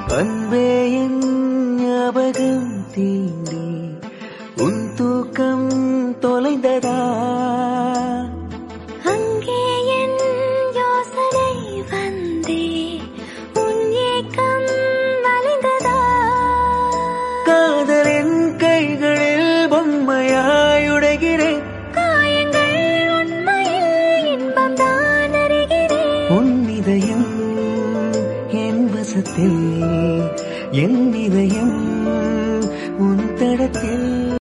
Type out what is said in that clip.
அன்பே என் ஞாபகம் தீண்டி உன் தூக்கம் தொலைந்ததா அங்கே என் யோசனை வந்தே உன் ஏக்கம் வளைந்ததா காதலின் கைகளில் பொம்மையாய் உடைகிறேன் காயங்கள் உண்மையில் இன்பம் தான் அறிகிறேன் உன் இதயம் என் வசத்தில் என் இதயம் உன் தடத்தில்